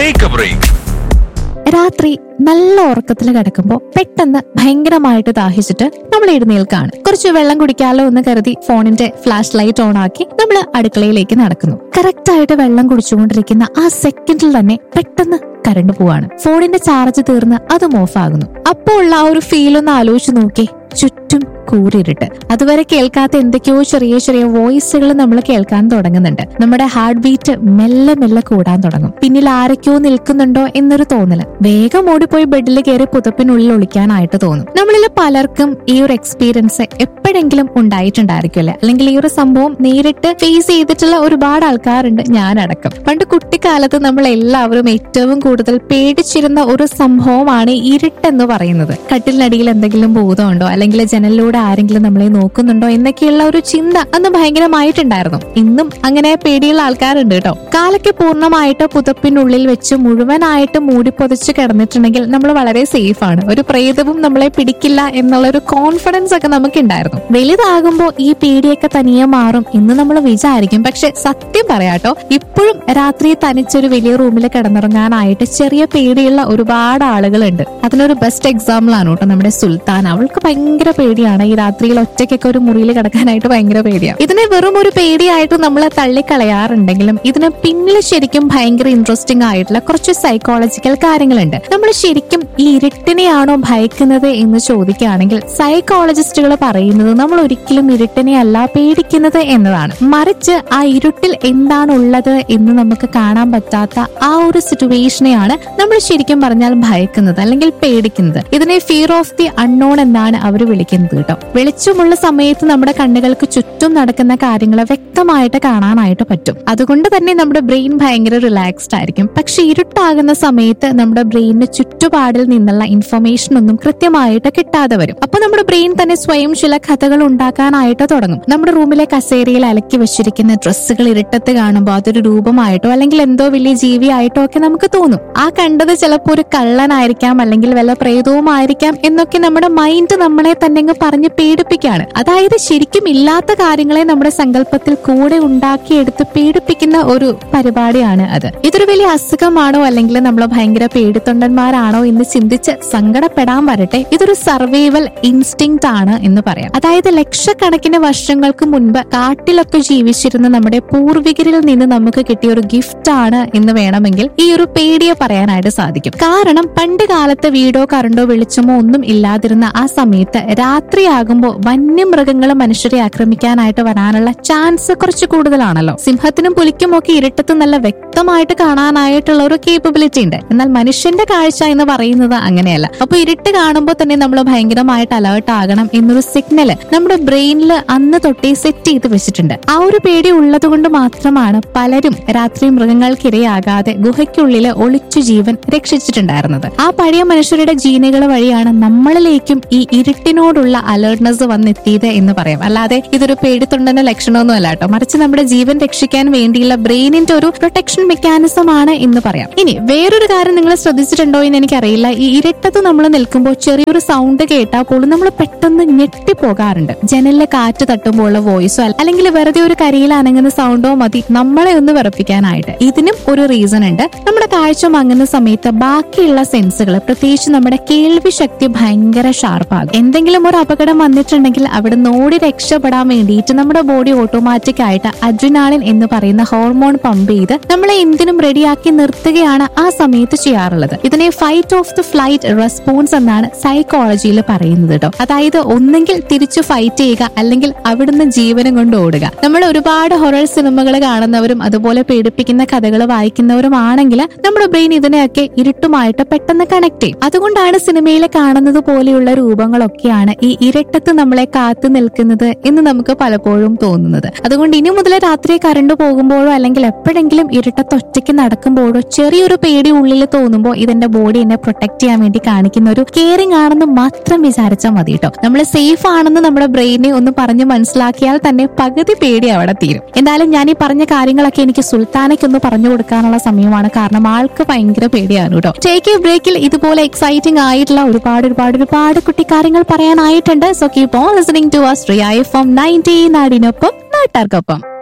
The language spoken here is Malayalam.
ടേക്ക് എ ബ്രേക്ക് രാത്രി നല്ല ഉറക്കത്തിൽ കിടക്കുമ്പോൾ പെട്ടെന്ന് ഭയങ്കരമായിട്ട് ദാഹിച്ചിട്ട് നമ്മൾ എഴുന്നേൽക്കാണ് കുറച്ച് വെള്ളം കുടിക്കാലോ എന്ന് കരുതി ഫോണിന്റെ ഫ്ലാഷ് ലൈറ്റ് ഓൺ ആക്കി നമ്മൾ അടുക്കളയിലേക്ക് നടക്കുന്നു കറക്റ്റ് ആയിട്ട് വെള്ളം കുടിച്ചുകൊണ്ടിരിക്കുന്ന ആ സെക്കൻഡിൽ തന്നെ പെട്ടെന്ന് കറണ്ട് പോവാണ് ഫോണിന്റെ ചാർജ് തീർന്ന് അതും ഓഫ് ആകുന്നു അപ്പോൾ ഉള്ള ആ ഒരു ഫീൽ ഒന്ന് ആലോചിച്ച് നോക്കി ചുറ്റും കൂരിരുട്ട് അതുവരെ കേൾക്കാത്ത എന്തൊക്കെയോ ചെറിയ ചെറിയ വോയിസുകൾ നമ്മൾ കേൾക്കാൻ തുടങ്ങുന്നുണ്ട് നമ്മുടെ ഹാർട്ട് ബീറ്റ് മെല്ലെ മെല്ലെ കൂടാൻ തുടങ്ങും പിന്നിൽ ആരൊക്കെയോ നിൽക്കുന്നുണ്ടോ എന്നൊരു തോന്നല് വേഗം ഓടിപ്പോയി ബെഡിൽ കയറി പുതപ്പിനുള്ളിൽ ഒളിക്കാനായിട്ട് തോന്നും നമ്മളിൽ പലർക്കും ഈ ഒരു എക്സ്പീരിയൻസ് എപ്പോഴെങ്കിലും ഉണ്ടായിട്ടുണ്ടായിരിക്കുമല്ലേ അല്ലെങ്കിൽ ഈ ഒരു സംഭവം നേരിട്ട് ഫേസ് ചെയ്തിട്ടുള്ള ഒരുപാട് ആൾക്കാരുണ്ട് ഞാനടക്കം പണ്ട് കുട്ടിക്കാലത്ത് നമ്മൾ എല്ലാവരും ഏറ്റവും കൂടുതൽ പേടിച്ചിരുന്ന ഒരു സംഭവമാണ് ഇരുട്ടെന്ന് പറയുന്നത് കട്ടിലിനടിയിൽ എന്തെങ്കിലും ഭൂതമുണ്ടോ അല്ലെങ്കിൽ ജനലിലൂടെ ആരെങ്കിലും നമ്മളെ നോക്കുന്നുണ്ടോ എന്നൊക്കെയുള്ള ഒരു ചിന്ത അന്ന് ഭയങ്കരമായിട്ടുണ്ടായിരുന്നു ഇന്നും അങ്ങനെ പേടിയുള്ള ആൾക്കാരുണ്ട് കേട്ടോ കാലൊക്കെ പൂർണ്ണമായിട്ട് പുതപ്പിനുള്ളിൽ വെച്ച് മുഴുവനായിട്ട് മൂടിപ്പൊതിച്ച് കിടന്നിട്ടുണ്ടെങ്കിൽ നമ്മൾ വളരെ സേഫ് ആണ് ഒരു പ്രേതവും നമ്മളെ പിടിക്കില്ല എന്നുള്ള ഒരു കോൺഫിഡൻസ് ഒക്കെ നമുക്ക് ഉണ്ടായിരുന്നു വലുതാകുമ്പോൾ ഈ പേടിയൊക്കെ തനിയെ മാറും എന്ന് നമ്മൾ വിചാരിക്കും പക്ഷെ സത്യം പറയാട്ടോ ഇപ്പോഴും രാത്രി തനിച്ചൊരു വലിയ റൂമിൽ കിടന്നിറങ്ങാനായിട്ട് ചെറിയ പേടിയുള്ള ഒരുപാട് ആളുകളുണ്ട് അതിനൊരു ബെസ്റ്റ് എക്സാമ്പിൾ ആണ് കേട്ടോ നമ്മുടെ സുൽത്താൻ അവൾക്ക് ഭയങ്കര പേടിയാണ് ഈ രാത്രിയിൽ ഒറ്റയ്ക്കൊക്കെ ഒരു മുറിയിൽ കിടക്കാനായിട്ട് ഭയങ്കര പേടിയാണ് ഇതിനെ വെറും ഒരു പേടിയായിട്ട് നമ്മൾ തള്ളിക്കളയാറുണ്ടെങ്കിലും ഇതിന് പിന്നിൽ ശരിക്കും ഭയങ്കര ഇൻട്രസ്റ്റിംഗ് ആയിട്ടുള്ള കുറച്ച് സൈക്കോളജിക്കൽ കാര്യങ്ങളുണ്ട് നമ്മൾ ശരിക്കും ഈ ഇരുട്ടിനെയാണോ ഭയക്കുന്നത് എന്ന് ചോദിക്കുകയാണെങ്കിൽ സൈക്കോളജിസ്റ്റുകൾ പറയുന്നത് നമ്മൾ ഒരിക്കലും ഇരുട്ടിനെ അല്ല പേടിക്കുന്നത് എന്നതാണ് മറിച്ച് ആ ഇരുട്ടിൽ എന്താണ് ഉള്ളത് എന്ന് നമുക്ക് കാണാൻ പറ്റാത്ത ആ ഒരു സിറ്റുവേഷനെയാണ് നമ്മൾ ശരിക്കും പറഞ്ഞാൽ ഭയക്കുന്നത് അല്ലെങ്കിൽ പേടിക്കുന്നത് ഇതിനെ ഫിയർ ഓഫ് ദി അൺനോൺ എന്നാണ് അവർ വിളിക്കുന്നത് കേട്ടോ വെളിച്ചമുള്ള സമയത്ത് നമ്മുടെ കണ്ണുകൾക്ക് ചുറ്റും നടക്കുന്ന കാര്യങ്ങൾ വ്യക്തമായിട്ട് കാണാനായിട്ട് പറ്റും അതുകൊണ്ട് തന്നെ നമ്മുടെ ബ്രെയിൻ ഭയങ്കര റിലാക്സ്ഡ് ആയിരിക്കും പക്ഷെ ഇരുട്ടാകുന്ന സമയത്ത് നമ്മുടെ ബ്രെയിനിന് ചുറ്റുപാടിൽ നിന്നുള്ള ഇൻഫർമേഷൻ ഒന്നും കൃത്യമായിട്ട് കിട്ടാതെ വരും അപ്പൊ നമ്മുടെ ബ്രെയിൻ തന്നെ സ്വയം ചില കഥകൾ ഉണ്ടാക്കാനായിട്ട് തുടങ്ങും നമ്മുടെ റൂമിലെ കസേരയിൽ അലക്കി വെച്ചിരിക്കുന്ന ഡ്രസ്സുകൾ ഇരുട്ടത്ത് കാണുമ്പോൾ അതൊരു രൂപമായിട്ടോ അല്ലെങ്കിൽ എന്തോ വലിയ ജീവിയായിട്ടോ ഒക്കെ നമുക്ക് തോന്നും ആ കണ്ടത് ചിലപ്പോൾ ഒരു കള്ളനായിരിക്കാം അല്ലെങ്കിൽ വല്ല പ്രേതവുമായിരിക്കാം എന്നൊക്കെ നമ്മുടെ മൈൻഡ് നമ്മളെ തന്നെ അങ്ങ് പറഞ്ഞ് പേടിപ്പിക്കുകയാണ് അതായത് ശരിക്കും ഇല്ലാത്ത കാര്യങ്ങളെ നമ്മുടെ സങ്കല്പത്തിൽ കൂടെ ഉണ്ടാക്കിയെടുത്ത് പേടിപ്പിക്കുന്ന ഒരു പരിപാടിയാണ് അത് ഇതൊരു വലിയ അസുഖമാണോ അല്ലെങ്കിൽ നമ്മൾ ഭയങ്കര പേടിത്തൊണ്ടന്മാരാണോ എന്ന് ചിന്തിച്ച് സങ്കടപ്പെടാൻ വരട്ടെ ഇതൊരു സർവൈവൽ ഇൻസ്റ്റിങ് ആണ് എന്ന് പറയാം അതായത് ലക്ഷക്കണക്കിന് വർഷങ്ങൾക്ക് മുൻപ് കാട്ടിലൊക്കെ ജീവിച്ചിരുന്ന നമ്മുടെ പൂർവികരിൽ നിന്ന് നമുക്ക് കിട്ടിയ ഒരു ഗിഫ്റ്റ് ആണ് എന്ന് വേണമെങ്കിൽ ഈ ഒരു പേടിയെ പറയാനായിട്ട് സാധിക്കും കാരണം പണ്ട് കാലത്ത് വീടോ കറണ്ടോ വെളിച്ചമോ ഒന്നും ഇല്ലാതിരുന്ന ആ സമയത്ത് രാത്രിയാകുമ്പോൾ വന്യമൃഗങ്ങൾ മനുഷ്യരെ ആക്രമിക്കാനായിട്ട് വരാനുള്ള ചാൻസ് കുറച്ച് കൂടുതലാണല്ലോ സിംഹത്തിനും പുലിക്കും ഒക്കെ ഇരുട്ടത്ത് നല്ല വ്യക്തമായിട്ട് കാണാനായിട്ടുള്ള ഒരു കേപ്പബിലിറ്റി ഉണ്ട് എന്നാൽ മനുഷ്യന്റെ കാഴ്ച എന്ന് പറയുന്നത് അങ്ങനെയല്ല അപ്പൊ ഇരുട്ട് കാണുമ്പോൾ തന്നെ നമ്മൾ ഭയങ്കരമായിട്ട് അലേർട്ട് ആകണം എന്നൊരു സിഗ്നൽ നമ്മുടെ ബ്രെയിനിൽ അന്ന് തൊട്ടേ സെറ്റ് ചെയ്ത് വെച്ചിട്ടുണ്ട് ആ ഒരു പേടി ഉള്ളത് കൊണ്ട് മാത്രമാണ് പലരും രാത്രി മൃഗങ്ങൾക്കിരയാകാതെ ഗുഹയ്ക്കുള്ളിൽ ഒളിച്ചു ജീവൻ രക്ഷിച്ചിട്ടുണ്ടായിരുന്നത് ആ പഴയ മനുഷ്യരുടെ ജീനുകൾ വഴിയാണ് നമ്മളിലേക്കും ഈ ഇരുട്ടിനോടുള്ള അലേർട്ട്നെസ് വന്നെത്തിയത് എന്ന് പറയാം അല്ലാതെ ഇതൊരു പേടിത്തൊണ്ടെന്ന ലക്ഷണമൊന്നും അല്ല കേട്ടോ മറിച്ച് നമ്മുടെ ജീവൻ രക്ഷിക്കാൻ വേണ്ടിയുള്ള ബ്രെയിനിന്റെ ഒരു പ്രൊട്ടക്ഷൻ മെക്കാനിസം ആണ് എന്ന് പറയാം ഇനി വേറൊരു കാര്യം നിങ്ങൾ ശ്രദ്ധിച്ചിട്ടുണ്ടോ എന്ന് എനിക്കറിയില്ല ഈ ഇരുട്ടത്ത് നമ്മൾ നിൽക്കുമ്പോൾ ചെറിയൊരു സൗണ്ട് കേട്ടാൽ പോലും നമ്മൾ പെട്ടെന്ന് ഞെട്ടിപ്പോകാറുണ്ട് ജനലിലെ കാറ്റ് തട്ടുമ്പോൾ ഉള്ള വോയിസോ അല്ലെങ്കിൽ വെറുതെ ഒരു കരിയിൽ അനങ്ങുന്ന സൗണ്ടോ മതി നമ്മളെ ഒന്ന് വിറപ്പിക്കാനായിട്ട് ഇതിനും ഒരു റീസൺ ഉണ്ട് നമ്മുടെ കാഴ്ച മങ്ങുന്ന സമയത്ത് ബാക്കിയുള്ള സെൻസുകൾ പ്രത്യേകിച്ച് നമ്മുടെ കേൾവി ശക്തി ഭയങ്കര ഷാർപ്പാകും എന്തെങ്കിലും ഒരു അപകടം വന്നിട്ടുണ്ടെങ്കിൽ അവിടെ നോടി രക്ഷപ്പെടാൻ വേണ്ടിയിട്ട് നമ്മുടെ ബോഡി ഓട്ടോമാറ്റിക് ആയിട്ട് അഡ്രിനാളിൻ എന്ന് പറയുന്ന ഹോർമോൺ പമ്പ് ചെയ്ത് നമ്മളെ എന്തിനും റെഡിയാക്കി നിർത്തുകയാണ് ആ സമയത്ത് ചെയ്യാറുള്ളത് ഇതിനെ fight of the flight response എന്നാണ് സൈക്കോളജിയിൽ പറയുന്നത് കേട്ടോ അതായത് ഒന്നെങ്കിൽ തിരിച്ചു ഫൈറ്റ് ചെയ്യുക അല്ലെങ്കിൽ അവിടുന്ന് ജീവനം കൊണ്ട് ഓടുക നമ്മൾ ഒരുപാട് ഹൊറർ സിനിമകൾ കാണുന്നവരും അതുപോലെ പേടിപ്പിക്കുന്ന കഥകൾ വായിക്കുന്നവരുമാണെങ്കിൽ നമ്മുടെ ബ്രെയിൻ ഇതിനെയൊക്കെ ഇരുട്ടുമായിട്ട് പെട്ടെന്ന് കണക്ട് ചെയ്യും അതുകൊണ്ടാണ് സിനിമയിൽ കാണുന്നത് പോലെയുള്ള രൂപങ്ങളൊക്കെയാണ് ഈ ഇരട്ടത്ത് നമ്മളെ കാത്തു നിൽക്കുന്നത് എന്ന് നമുക്ക് പലപ്പോഴും തോന്നുന്നത് അതുകൊണ്ട് ഇനി മുതൽ രാത്രി കറണ്ട് പോകുമ്പോഴോ അല്ലെങ്കിൽ എപ്പോഴെങ്കിലും ഇരുട്ടത്ത് ഒറ്റയ്ക്ക് നടക്കുമ്പോഴോ ചെറിയൊരു പേടി ഉള്ളിൽ തോന്നുമ്പോൾ ഇതിന്റെ ബോഡി എന്നെ പ്രൊട്ടക്ട് ചെയ്യാൻ വേണ്ടി കാണിക്കുന്ന ഒരു കെയറിംഗ് ആണെന്ന് മാത്രം വിചാരിച്ചാൽ മതി കേട്ടോ നമ്മൾ സേഫ് ആണെന്ന് നമ്മുടെ ബ്രെയിനെ ഒന്ന് പറഞ്ഞ് മനസ്സിലാക്കിയാൽ തന്നെ പകുതി പേടി അവിടെ തീരും എന്തായാലും ഞാൻ ഈ പറഞ്ഞ കാര്യങ്ങളൊക്കെ എനിക്ക് സുൽത്താനയ്ക്ക് ഒന്ന് പറഞ്ഞു കൊടുക്കാനുള്ള സമയമാണ് കാരണം ആൾക്ക് ഭയങ്കര പേടിയാണ് കേട്ടോ ടേക്ക് എ ബ്രേക്കിൽ ഇതുപോലെ എക്സൈറ്റിംഗ് ആയിട്ടുള്ള ഒരുപാട് ഒരുപാട് ഒരുപാട് കുട്ടിക്കാര്യങ്ങൾ പറയാനായിട്ടുണ്ട് so keep on listening to us Riya F M ninety നാടിനൊപ്പം നാട്ടാർക്കൊപ്പം